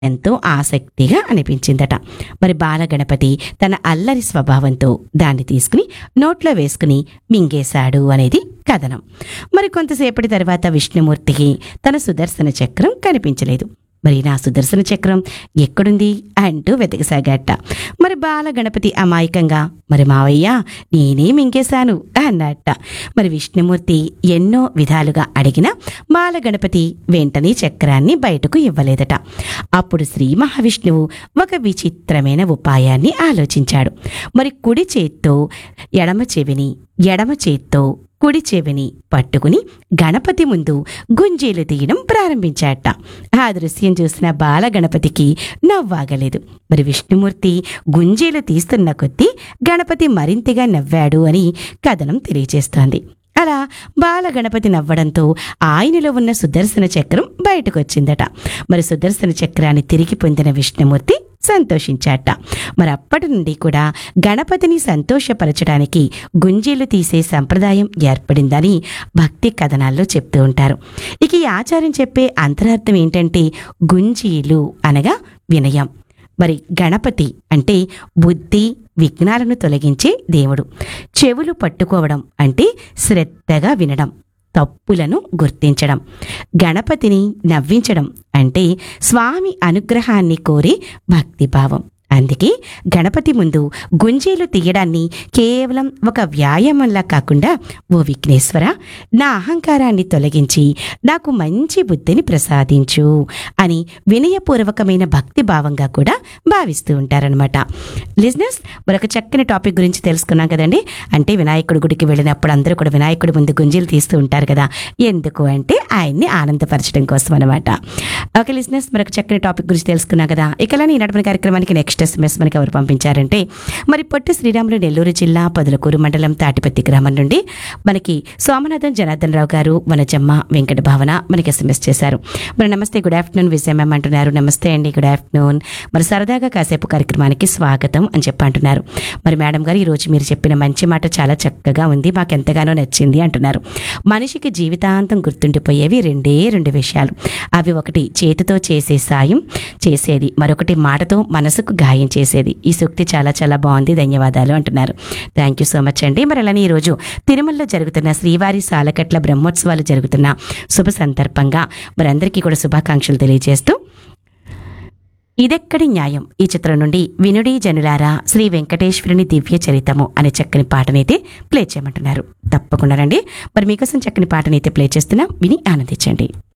ఎంతో ఆసక్తిగా అనిపించిందట మరి బాలగణపతి తన అల్లరి స్వభావంతో దాన్ని తీసుకుని నోట్లో వేసుకుని మింగేశాడు అనేది కథనం మరి కొంతసేపటి తర్వాత విష్ణుమూర్తికి తన సుదర్శన చక్రం కనిపించలేదు మరి నా సుదర్శన చక్రం ఎక్కడుంది అంటూ వెతకసాగట మరి బాల గణపతి అమాయకంగా మరి మావయ్య నేనే మింగేశాను అన్నట్ట మరి విష్ణుమూర్తి ఎన్నో విధాలుగా అడిగిన బాల గణపతి వెంటనే చక్రాన్ని బయటకు ఇవ్వలేదట అప్పుడు శ్రీ మహావిష్ణువు ఒక విచిత్రమైన ఉపాయాన్ని ఆలోచించాడు మరి కుడి చేత్తో ఎడమ చెవిని ఎడమ చేత్తో కుడి చెవిని పట్టుకుని గణపతి ముందు గుంజీలు తీయడం ప్రారంభించాట ఆ దృశ్యం చూసిన బాల గణపతికి నవ్వాగలేదు మరి విష్ణుమూర్తి గుంజీలు తీస్తున్న కొద్దీ గణపతి మరింతగా నవ్వాడు అని కథనం తెలియజేస్తోంది అలా బాల గణపతి నవ్వడంతో ఆయనలో ఉన్న సుదర్శన చక్రం బయటకు వచ్చిందట మరి సుదర్శన చక్రాన్ని తిరిగి పొందిన విష్ణుమూర్తి సంతోషించాట మరి అప్పటి నుండి కూడా గణపతిని సంతోషపరచడానికి గుంజీలు తీసే సంప్రదాయం ఏర్పడిందని భక్తి కథనాల్లో చెప్తూ ఉంటారు ఇక ఈ ఆచారం చెప్పే అంతరార్థం ఏంటంటే గుంజీలు అనగా వినయం మరి గణపతి అంటే బుద్ధి విఘ్నాలను తొలగించే దేవుడు చెవులు పట్టుకోవడం అంటే శ్రద్ధగా వినడం తప్పులను గుర్తించడం గణపతిని నవ్వించడం అంటే స్వామి అనుగ్రహాన్ని కోరే భక్తిభావం అందుకే గణపతి ముందు గుంజీలు తీయడాన్ని కేవలం ఒక వ్యాయామంలా కాకుండా ఓ విఘ్నేశ్వర నా అహంకారాన్ని తొలగించి నాకు మంచి బుద్ధిని ప్రసాదించు అని వినయపూర్వకమైన భక్తి భావంగా కూడా భావిస్తూ ఉంటారనమాట లిజినెస్ మరొక చక్కని టాపిక్ గురించి తెలుసుకున్నాం కదండి అంటే వినాయకుడి గుడికి వెళ్ళినప్పుడు అందరూ కూడా వినాయకుడి ముందు గుంజీలు తీస్తూ ఉంటారు కదా ఎందుకు అంటే ఆయన్ని ఆనందపరచడం కోసం అనమాట ఓకే లిజినెస్ మరొక చక్కని టాపిక్ గురించి తెలుసుకున్నాం కదా ఇకలా ఈ నడపని కార్యక్రమానికి నెక్స్ట్ ఎస్ఎంఎస్ మనకి ఎవరు పంపించారంటే మరి పొట్టి శ్రీరాములు నెల్లూరు జిల్లా పదులకూరు మండలం తాటిపత్తి గ్రామం నుండి మనకి సోమనాథన్ జనార్దన్ రావు గారు వనజమ్మ వెంకట భావన మనకి ఎస్ఎంఎస్ చేశారు మరి నమస్తే గుడ్ ఆఫ్టర్నూన్ విజయ మ్యామ్ అంటున్నారు నమస్తే అండి గుడ్ ఆఫ్టర్నూన్ మరి సరదాగా కాసేపు కార్యక్రమానికి స్వాగతం అని చెప్పి అంటున్నారు మరి మేడం గారు ఈరోజు మీరు చెప్పిన మంచి మాట చాలా చక్కగా ఉంది మాకు ఎంతగానో నచ్చింది అంటున్నారు మనిషికి జీవితాంతం గుర్తుండిపోయేవి రెండే రెండు విషయాలు అవి ఒకటి చేతితో చేసే సాయం చేసేది మరొకటి మాటతో మనసుకు గాయం చేసేది ఈ సూక్తి చాలా చాలా బాగుంది ధన్యవాదాలు అంటున్నారు థ్యాంక్ యూ సో మచ్ అండి మరి అలానే ఈరోజు తిరుమలలో జరుగుతున్న శ్రీవారి సాలకట్ల బ్రహ్మోత్సవాలు జరుగుతున్న శుభ సందర్భంగా మరి అందరికీ కూడా శుభాకాంక్షలు తెలియజేస్తూ ఇదెక్కడి న్యాయం ఈ చిత్రం నుండి వినుడి జనులారా శ్రీ వెంకటేశ్వరుని దివ్య చరితము అనే చక్కని పాటనైతే ప్లే చేయమంటున్నారు తప్పకుండా రండి మరి మీకోసం చక్కని పాటనైతే ప్లే చేస్తున్నా విని ఆనందించండి